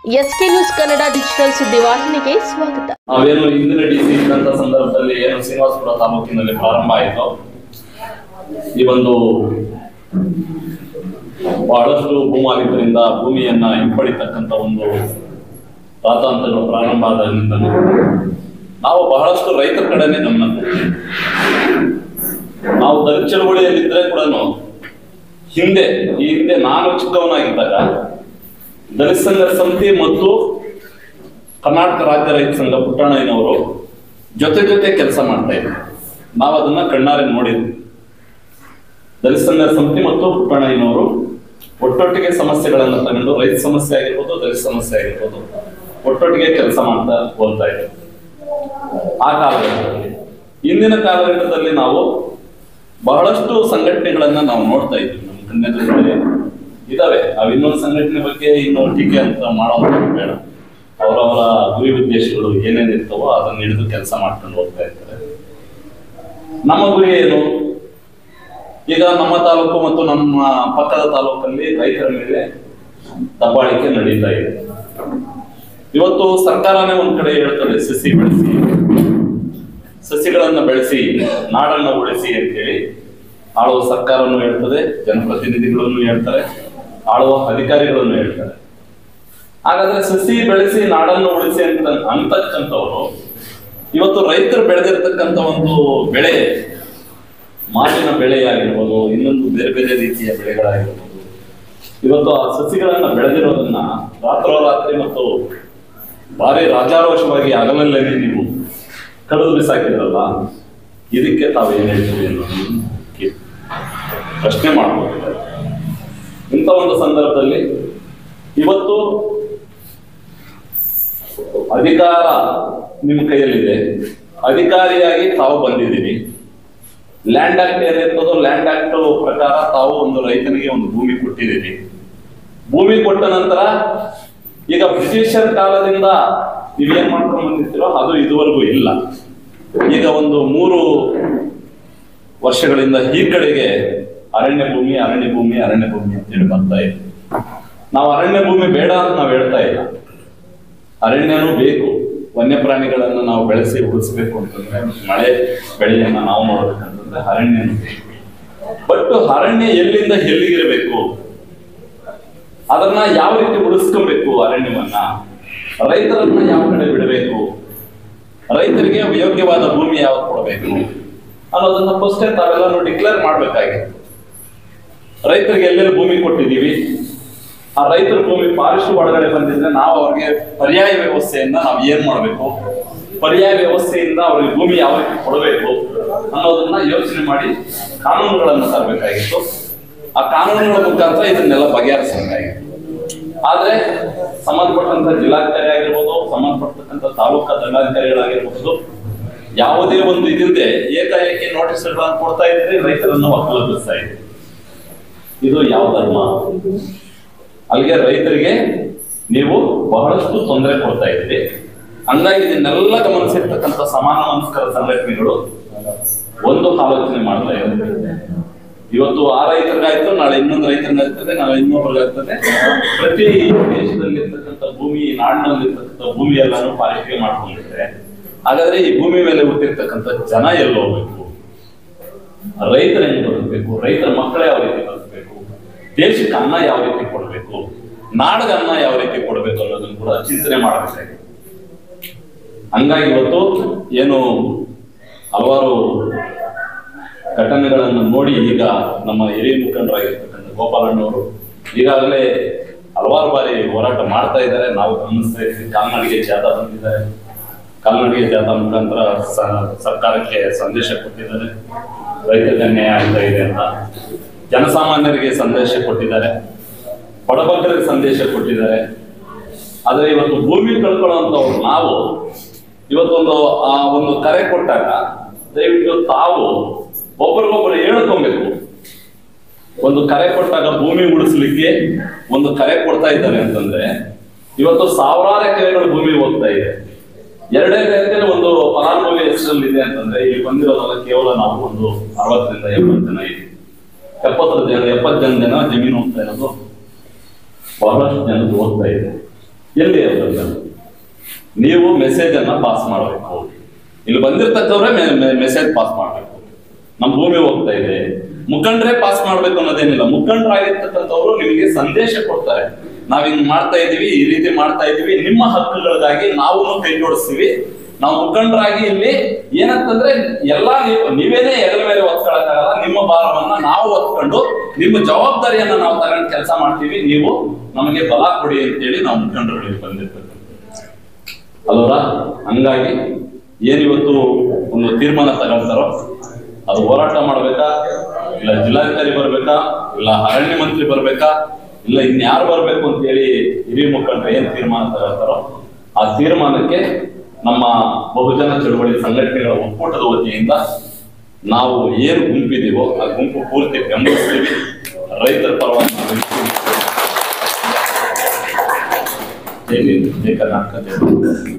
S K news Kannada digital ಸುದ್ದಿವಾಹಿನಿಗೆ ಸ್ವಾಗತ ನಾವೇನು ಹಿಂದಿನ ಡಿ ಸಿ ಇದ್ದಂತ ಸಂದರ್ಭದಲ್ಲಿ ಏನು ಶ್ರೀನಿವಾಸಪುರ ತಾಲೂಕಿನಲ್ಲಿ ಪ್ರಾರಂಭ ಆಯಿತು ಈ ಒಂದು ಬಹಳಷ್ಟು ಭೂಮಾಲೀಕರಿಂದ ಭೂಮಿಯನ್ನ ಹಿಂಪಡಿತಕ್ಕಂತ ಒಂದು ರಾತಾಂತಗಳು ಪ್ರಾರಂಭ ಆದಾಗಿಂದ ನಾವು ಬಹಳಷ್ಟು ರೈತರ ಕಡೆನೆ ಗಮನ ಕೊಡ್ತೀವಿ. ನಾವು ದಲಿತ ಚಳವಳಿಯಲ್ಲಿದ್ರೆ ಕೂಡ ಹಿಂದೆ ಈ ಹಿಂದೆ ನಾನು ಚಿಕ್ಕವನಾಗಿದ್ದಾಗ ದಲಿತ ಸಂಘರ್ಷ ಸಮಿತಿ ಮತ್ತು ಕರ್ನಾಟಕ ರಾಜ್ಯ ರೈತ ಸಂಘ ಪುಟ್ಟಣ್ಣಯ್ಯನವರು ಜೊತೆ ಜೊತೆ ಕೆಲಸ ಮಾಡ್ತಾ ಇದ್ರು ನಾವು ಅದನ್ನ ಕಣ್ಣಾರೆ ನೋಡಿದ್ವಿ ದಲಿತ ಸಂಘ ಸಮಿತಿ ಮತ್ತು ಪುಟ್ಟಣ್ಣಯ್ಯನವರು ಒಟ್ಟೊಟ್ಟಿಗೆ ಸಮಸ್ಯೆಗಳನ್ನು ತಗೊಂಡು ರೈತ ಸಮಸ್ಯೆ ಆಗಿರ್ಬೋದು ದಲಿತ ಸಮಸ್ಯೆ ಆಗಿರ್ಬೋದು ಒಟ್ಟೊಟ್ಟಿಗೆ ಕೆಲಸ ಮಾಡ್ತಾ ಹೋಗ್ತಾ ಇದ್ರು ಆ ಕಾಲಘಟ್ಟದಲ್ಲಿ ಇಂದಿನ ಕಾಲಘಟ್ಟದಲ್ಲಿ ನಾವು ಬಹಳಷ್ಟು ಸಂಘಟನೆಗಳನ್ನ ನಾವು ನೋಡ್ತಾ ಇದ್ವಿ ನಮ್ಮ ಕಣ್ಣೆದುರುಗಡೆ ಇದಾವೆ ಅವ್ ಇನ್ನೊಂದು ಸಂಘಟನೆ ಬಗ್ಗೆ ಇನ್ನು ಟೀಕೆ ಅಂತ ಮಾಡೋದು ಬೇಡ ಅವರವರ ಗುರಿ ಉದ್ದೇಶಗಳು ಏನೇನಿರ್ತವೋ ಅದನ್ನ ಹಿಡಿದು ಕೆಲಸ ಮಾಡ್ಕೊಂಡು ಹೋಗ್ತಾ ಇರ್ತಾರೆ ನಮ್ಮ ಗುರಿ ಏನು ಈಗ ನಮ್ಮ ತಾಲೂಕು ಮತ್ತು ನಮ್ಮ ಪಕ್ಕದ ತಾಲೂಕಲ್ಲಿ ರೈತರ ಮೇಲೆ ದಬ್ಬಾಳಿಕೆ ನಡೀತಾ ಇದೆ ಇವತ್ತು ಸರ್ಕಾರನೇ ಒಂದ್ ಕಡೆ ಹೇಳ್ತದೆ ಸಸಿ ಬೆಳೆಸಿ ಸಸಿಗಳನ್ನ ಬೆಳೆಸಿ ನಾಡನ್ನ ಉಳಿಸಿ ಅಂತೇಳಿ ಆಳುವ ಸರ್ಕಾರವನ್ನು ಹೇಳ್ತದೆ ಜನಪ್ರತಿನಿಧಿಗಳನ್ನು ಹೇಳ್ತಾರೆ ಆಳುವ ಅಧಿಕಾರಿಗಳನ್ನು ಹೇಳ್ತಾರೆ ಹಾಗಾದ್ರೆ ಸಸಿ ಬೆಳೆಸಿ ನಾಡನ್ನು ಉಳಿಸಿ ಅಂತ ಅಂತಕ್ಕಂಥವ್ರು ಇವತ್ತು ರೈತರು ಬೆಳೆದಿರ್ತಕ್ಕಂಥ ಒಂದು ಬೆಳೆ ಮಾವಿನ ಬೆಳೆ ಆಗಿರ್ಬೋದು ಇನ್ನೊಂದು ಬೇರೆ ಬೇರೆ ರೀತಿಯ ಬೆಳೆಗಳಾಗಿರ್ಬೋದು ಇವತ್ತು ಆ ಸಸಿಗಳನ್ನ ಬೆಳೆದಿರೋದನ್ನ ರಾತ್ರೋರಾತ್ರಿ ಮತ್ತು ಭಾರಿ ರಾಜಾರೋಷವಾಗಿ ಹಗಲಲ್ಲೇ ನೀವು ಕಡಿದು ಬಿಸಾಕಿದ್ರಲ್ಲ ಇದಕ್ಕೆ ತಾವು ಏನ್ ಹೇಳ್ತೀವಿ ಅನ್ನೋದನ್ನ ಕೇ- ಪ್ರಶ್ನೆ ಮಾಡಬಹುದು ಇಂಥ ಒಂದು ಸಂದರ್ಭದಲ್ಲಿ ಇವತ್ತು ಅಧಿಕಾರ ನಿಮ್ಮ ಕೈಯಲ್ಲಿದೆ ಅಧಿಕಾರಿಯಾಗಿ ತಾವು ಬಂದಿದ್ದೀರಿ ಲ್ಯಾಂಡ್ ಆಕ್ಟ್ ಏನಿರ್ತದೋ ಲ್ಯಾಂಡ್ ಆಕ್ಟ್ ಪ್ರಕಾರ ತಾವು ಒಂದು ರೈತನಿಗೆ ಒಂದು ಭೂಮಿ ಕೊಟ್ಟಿದ್ದೀರಿ ಭೂಮಿ ಕೊಟ್ಟ ನಂತರ ಈಗ ಬ್ರಿಟಿಷರ್ ಕಾಲದಿಂದ ನೀವೇನ್ ಮಾಡ್ಕೊಂಡು ಬಂದಿರ್ತೀರೋ ಅದು ಇದುವರೆಗೂ ಇಲ್ಲ ಈಗ ಒಂದು ಮೂರು ವರ್ಷಗಳಿಂದ ಈ ಕಡೆಗೆ ಅರಣ್ಯ ಭೂಮಿ ಅರಣ್ಯ ಭೂಮಿ ಅರಣ್ಯ ಭೂಮಿ ಅಂತೇಳಿ ಬರ್ತಾ ಇದೆ ನಾವು ಅರಣ್ಯ ಭೂಮಿ ಬೇಡ ಅಂತ ನಾವು ಹೇಳ್ತಾ ಇಲ್ಲ ಅರಣ್ಯನೂ ಬೇಕು ವನ್ಯಪ್ರಾಣಿಗಳನ್ನ ನಾವು ಬೆಳೆಸಿ ಉಳಿಸ್ಬೇಕು ಅಂತಂದ್ರೆ ಮಳೆ ಬೆಳೆಯನ್ನ ನಾವು ನೋಡ್ಬೇಕಂತಂದ್ರೆ ಅರಣ್ಯನೂ ಬೇಕು ಬಟ್ ಅರಣ್ಯ ಎಲ್ಲಿಂದ ಎಲ್ಲಿಗಿರಬೇಕು ಅದನ್ನ ಯಾವ ರೀತಿ ಉಳಿಸ್ಕೊಬೇಕು ಅರಣ್ಯವನ್ನ ರೈತರನ್ನ ಯಾವ ಕಡೆ ಬಿಡಬೇಕು ರೈತರಿಗೆ ಯೋಗ್ಯವಾದ ಭೂಮಿ ಯಾವ್ದು ಕೊಡಬೇಕು ಅನ್ನೋದನ್ನ ಫಸ್ಟೇ ತಾವೆಲ್ಲರೂ ಡಿಕ್ಲೇರ್ ಮಾಡ್ಬೇಕಾಗಿತ್ತು ರೈತರಿಗೆ ಎಲ್ಲೆಲ್ಲಿ ಭೂಮಿ ಕೊಟ್ಟಿದೀವಿ ಆ ರೈತರ ಭೂಮಿ ಫಾರೆಸ್ಟ್ ಒಳಗಡೆ ಬಂದಿದ್ರೆ ನಾವು ಅವ್ರಿಗೆ ಪರ್ಯಾಯ ವ್ಯವಸ್ಥೆಯನ್ನ ನಾವು ಏನ್ ಮಾಡ್ಬೇಕು ಪರ್ಯಾಯ ವ್ಯವಸ್ಥೆಯಿಂದ ಅವ್ರಿಗೆ ಭೂಮಿ ಯಾವ ರೀತಿ ಕೊಡಬೇಕು ಅನ್ನೋದನ್ನ ಯೋಚನೆ ಮಾಡಿ ಕಾನೂನುಗಳನ್ನ ತರಬೇಕಾಗಿತ್ತು ಆ ಕಾನೂನುಗಳ ಮುಖಾಂತರ ಇದನ್ನೆಲ್ಲ ಬಗೆಹರಿಸಬೇಕಾಗಿತ್ತು ಆದ್ರೆ ಸಂಬಂಧಪಟ್ಟಂತ ಜಿಲ್ಲಾಧಿಕಾರಿ ಆಗಿರ್ಬೋದು ಸಂಬಂಧಪಟ್ಟಂತ ತಾಲೂಕಾ ದಂಡಾಧಿಕಾರಿಗಳಾಗಿರ್ಬೋದು ಯಾವುದೇ ಒಂದು ಇದಿಲ್ಲದೆ ಏಕಾಏಕಿ ನೋಟಿಸ್ಗಳನ್ನು ಕೊಡ್ತಾ ಇದ್ದೀರಿ ರೈತರನ್ನು ಒಕ್ಕಲುಬಿಸ್ತಾ ಇದ್ದೀರಿ ಇದು ಯಾವ ಧರ್ಮ ಅಲ್ಲಿಗೆ ರೈತರಿಗೆ ನೀವು ಬಹಳಷ್ಟು ತೊಂದರೆ ಕೊಡ್ತಾ ಇದ್ದೀರಿ ಹಂಗಾಗಿ ಇದನ್ನೆಲ್ಲ ಗಮನಿಸಿರ್ತಕ್ಕಂಥ ಸಮಾನ ಮನಸ್ಕರ ಸಂಘಟನೆಗಳು ಒಂದು ಆಲೋಚನೆ ಮಾಡ್ತಾ ಇದ್ದಾರೆ ಇವತ್ತು ಆ ರೈತರಿಗಾಯ್ತು ನಾಳೆ ಇನ್ನೊಂದು ರೈತರಿಗಾಗ್ತದೆ ನಾಳೆ ಇನ್ನೊಬ್ಬರಿಗಾಗ್ತದೆ ಪ್ರತಿ ದೇಶದಲ್ಲಿ ಇರ್ತಕ್ಕಂಥ ಭೂಮಿ ನಾಡಿನಲ್ಲಿ ಇರ್ತಕ್ಕಂಥ ಭೂಮಿ ಎಲ್ಲಾನು ಪಾಲಿಕೆ ಮಾಡ್ಕೊಂಡಿದ್ರೆ ಹಾಗಾದ್ರೆ ಈ ಭೂಮಿ ಮೇಲೆ ಹುಟ್ಟಿರ್ತಕ್ಕಂಥ ಜನ ಎಲ್ಲಿ ಹೋಗ್ಬೇಕು ರೈತರ ಹೆಂಗ್ ಬದುಕಬೇಕು ರೈತರ ಮಕ್ಕಳೇ ಯಾವ ರೀತಿ ಬದುಕಬೇಕು ದೇಶಕ್ಕೆ ಅನ್ನ ಯಾವ ರೀತಿ ಕೊಡಬೇಕು ನಾಡಿಗೆ ಅನ್ನ ಯಾವ ರೀತಿ ಕೊಡಬೇಕು ಅನ್ನೋದನ್ನು ಕೂಡ ಚಿಂತನೆ ಮಾಡಬೇಕಾಗಿದೆ ಹಂಗಾಗಿ ಇವತ್ತು ಏನು ಹಲವಾರು ಘಟನೆಗಳನ್ನು ನೋಡಿ ಈಗ ನಮ್ಮ ಹಿರಿಯ ಮುಖಂಡರಾಗಿರ್ತಕ್ಕಂಥ ಗೋಪಾಲಣ್ಣವರು ಈಗಾಗಲೇ ಹಲವಾರು ಬಾರಿ ಹೋರಾಟ ಮಾಡ್ತಾ ಇದ್ದಾರೆ ನಾವು ಗಮನಿಸ್ತಾ ಇದ್ದೀವಿ ಕಾಲ್ನಡಿಗೆ ಜಾಥಾ ಬಂದಿದ್ದಾರೆ ಕಾಲ್ನಡಿಗೆ ಜಾಥಾ ಮುಖಾಂತರ ಸ- ಸರ್ಕಾರಕ್ಕೆ ಸಂದೇಶ ಕೊಟ್ಟಿದ್ದಾರೆ ರೈತರಿಗೆ ಅನ್ಯಾಯ ಆಗ್ತಾ ಇದೆ ಅಂತ ಜನಸಾಮಾನ್ಯರಿಗೆ ಸಂದೇಶ ಕೊಟ್ಟಿದ್ದಾರೆ ಬಡಬಗ್ಗರಿಗೆ ಸಂದೇಶ ಕೊಟ್ಟಿದ್ದಾರೆ ಆದ್ರೆ ಇವತ್ತು ಭೂಮಿ ಕಳ್ಕೊಳ್ಳುವಂತವ್ರು ನಾವು ಇವತ್ತೊಂದು ಆ ಒಂದು ಕರೆ ಕೊಟ್ಟಾಗ ದಯವಿಟ್ಟು ತಾವು ಒಬ್ಬರಿಗೊಬ್ಬರು ಹೇಳ್ಕೊಬೇಕು ಒಂದು ಕರೆ ಕೊಟ್ಟಾಗ ಭೂಮಿ ಉಳಿಸ್ಲಿಕ್ಕೆ ಒಂದು ಕರೆ ಕೊಡ್ತಾ ಇದ್ದಾರೆ ಅಂತಂದ್ರೆ ಇವತ್ತು ಸಾವಿರಾರು ಎಕರೆಗಳು ಭೂಮಿ ಹೋಗ್ತಾ ಇದೆ ಎರಡೇ ಎಕರೆ ಒಂದು ಫಲಾನುಭವಿ ಹೆಸರಲ್ಲಿ ಇದೆ ಅಂತಂದ್ರೆ ಇಲ್ಲಿ ಬಂದಿರೋದಲ್ಲ ಕೇವಲ ನಾವು ಒಂದು ಅರವತ್ತರಿಂದ ಎಪ್ಪತ್ತು ಜನ ಇದೆ ಎಪ್ಪತ್ತರ ಜನ ಎಪ್ಪತ್ತು ಜನ ಜನ ಜಮೀನು ಹೋಗ್ತಾ ಇರೋದು ಬಹಳಷ್ಟು ಜನದ್ದು ಹೋಗ್ತಾ ಇದೆ ಎಲ್ಲಿ ಅದನ್ನ ನೀವು ಮೆಸೇಜ್ ಅನ್ನ ಪಾಸ್ ಮಾಡಬೇಕು ಇಲ್ಲಿ ಬಂದಿರ್ತಕ್ಕವ್ರೆ ಮೆಸೇಜ್ ಪಾಸ್ ಮಾಡಬೇಕು ನಮ್ಮ ಭೂಮಿ ಹೋಗ್ತಾ ಇದೆ ಮುಖಂಡ್ರೆ ಪಾಸ್ ಮಾಡ್ಬೇಕು ಅನ್ನೋದೇನಿಲ್ಲ ಮುಖಂಡರಾಗಿರ್ತಕ್ಕಂಥವ್ರು ನಿಮಗೆ ಸಂದೇಶ ಕೊಡ್ತಾರೆ ನಾವ್ ಹಿಂಗ್ ಮಾಡ್ತಾ ಇದೀವಿ ಈ ರೀತಿ ಮಾಡ್ತಾ ಇದೀವಿ ನಿಮ್ಮ ಹಕ್ಕುಗಳಿಗಾಗಿ ನಾವು ಕೈ ಜೋಡಿಸ್ತೀವಿ ನಾವು ಮುಖಂಡರಾಗಿ ಇಲ್ಲಿ ಏನಂತಂದ್ರೆ ಎಲ್ಲಾ ನೀವು ನೀವೇನೇ ಎದ್ರ ಮೇಲೆ ಒತ್ಕೊಳಕ್ಕಾಗಲ್ಲ ನಿಮ್ಮ ಭಾರವನ್ನ ನಾವು ಹೊತ್ಕೊಂಡು ನಿಮ್ಮ ಜವಾಬ್ದಾರಿಯನ್ನ ನಾವು ತಗೊಂಡು ಕೆಲಸ ಮಾಡ್ತೀವಿ ನೀವು ನಮಗೆ ಬಲ ಕೊಡಿ ಅಂತೇಳಿ ನಾವು ಮುಖಂಡರುಗಳಿಗೆ ಬಂದಿರ್ತಕ್ಕಂಥ ಅಲ್ವರ ಹಂಗಾಗಿ ಏನಿವತ್ತು ಒಂದು ತೀರ್ಮಾನ ತಗೊಳ್ತಾರೋ ಅದು ಹೋರಾಟ ಮಾಡ್ಬೇಕಾ ಇಲ್ಲ ಜಿಲ್ಲಾಧಿಕಾರಿ ಬರ್ಬೇಕಾ ಇಲ್ಲ ಅರಣ್ಯ ಮಂತ್ರಿ ಬರ್ಬೇಕಾ ಇಲ್ಲ ಇನ್ಯಾರು ಬರ್ಬೇಕು ಅಂತ ಹೇಳಿ ಹಿರಿಯ ಮುಖಂಡರು ಏನ್ ತೀರ್ಮಾನ ತಗೊಳ್ತಾರೋ ಆ ತೀರ್ಮಾನಕ್ಕೆ ನಮ್ಮ ಬಹುಜನ ಚಳವಳಿ ಸಂಘಟನೆಗಳ ಒಕ್ಕೂಟದ ವತಿಯಿಂದ ನಾವು ಏನು ಗುಂಪಿದೀವೋ ಆ ಗುಂಪು ಪೂರ್ತಿ ಬೆಂಬಲಿಸ್ತೀವಿ ರೈತರ ಪರವಾಗಿ ನಾವು ಇರ್ತೀವಿ. ಜೈ ಹಿಂದ್, ಜೈ ಕರ್ನಾಟಕ ಜೈ ಭಾರತ.